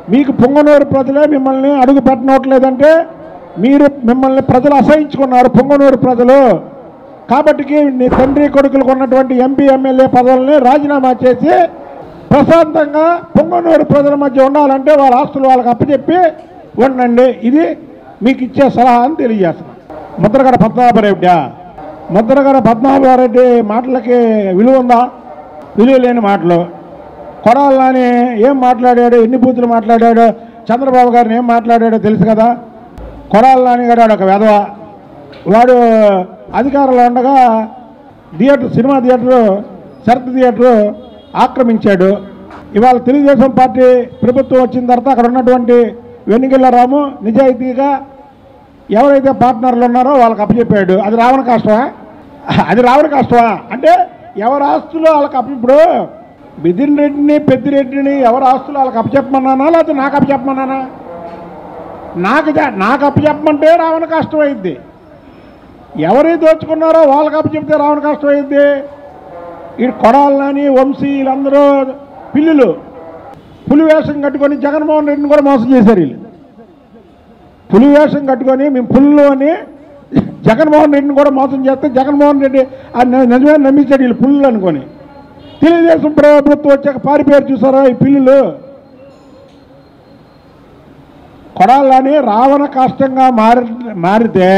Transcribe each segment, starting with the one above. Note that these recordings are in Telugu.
మీకు పొంగనూరు ప్రజలే మిమ్మల్ని అడుగు పెట్టనట్లేదంటే మీరు మిమ్మల్ని ప్రజలు అసహించుకున్నారు పొంగనూరు ప్రజలు కాబట్టి నీ తండ్రి కొడుకులకు ఉన్నటువంటి ఎంపీ ఎమ్మెల్యే పదవుల్ని రాజీనామా చేసి ప్రశాంతంగా పొంగనూరు ప్రజల మధ్య ఉండాలంటే వాళ్ళ ఆస్తులు వాళ్ళకి అప్పచెప్పి ఉండండి ఇది మీకు ఇచ్చే సలహా అని తెలియజేస్తున్నాను ముద్రగడ పద్మనాభరెడ్డి ముద్రగడ పద్మనాభరెడ్డి మాటలకి విలువ ఉందా విలువ లేని మాటలు కొడాలని ఏం మాట్లాడాడు ఎన్ని బూతులు మాట్లాడాడు చంద్రబాబు గారిని ఏం మాట్లాడాడో తెలుసు కదా కొడాలని గారు ఒక వెధవ వాడు అధికారంలో ఉండగా theatre cinema theatre Sarath theatre ఆక్రమించాడు ఇవాళ తెలుగుదేశం పార్టీ ప్రభుత్వం వచ్చిన తర్వాత అక్కడ ఉన్నటువంటి వెన్నిగిల్ల రాము నిజాయితీగా ఎవరైతే పార్ట్నర్లు ఉన్నారో వాళ్ళకి అప్పచెప్పాడు అది రావణ కష్టమా అది రావణ కష్టమా అంటే ఎవరి ఆస్తులు వాళ్ళకి అప్పు ఇప్పుడు బిదిన్ రెడ్డిని పెద్దిరెడ్డిని ఎవరి ఆస్తులు వాళ్ళకి అప్పచెప్పమన్నానా లేకపోతే నాకు అప్పచెప్పమన్నానా నాకు జ- నాకు అప్పచెప్పమంటే రావణ కష్టం అయింది ఎవరి దోచుకున్నారో వాళ్ళకి అప్పచెప్తే రావణ కష్టం అయింది ఈ కొడాలని వంశీ వీళ్ళందరూ పిల్లులు పులి వేషం కట్టుకొని జగన్మోహన్ రెడ్డిని కూడా మోసం చేశారు వీళ్ళు పులి వేషం కట్టుకొని మేము పుల్లు అని జగన్మోహన్ రెడ్డిని కూడా మోసం చేస్తే జగన్మోహన్ రెడ్డి ఆ ని- నిజమే నమ్మించాడు వీళ్ళు పుల్లు అనుకొని తెలుగుదేశం ప్రభుత్వం వచ్చాక పారిపోయారు చూసారా ఈ పిల్లులు కొడాలని రావణ కష్టంగా మారి మారితే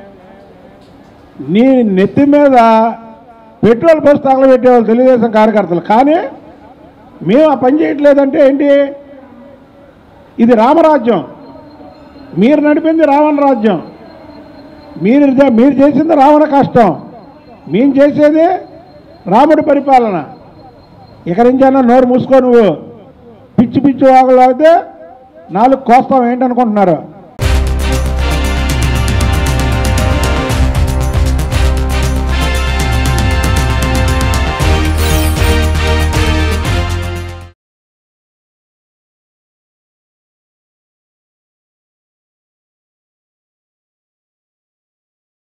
నీ నెత్తి మీద పెట్రోల్ బస్ తగలబెట్టేవాళ్ళు తెలుగుదేశం కార్యకర్తలు కానీ మేము ఆ పని చేయట్లేదంటే ఏంటి ఇది రామరాజ్యం మీరు నడిపింది రావణ రాజ్యం మీరు మీరు చేసింది రావణ కష్టం మేము చేసేది రాముడి పరిపాలన ఇక నుంచైనా నోరు మూసుకో నువ్వు పిచ్చి పిచ్చి వాగులు అయితే నాలుగు కోస్తాం ఏంటనుకుంటున్నారు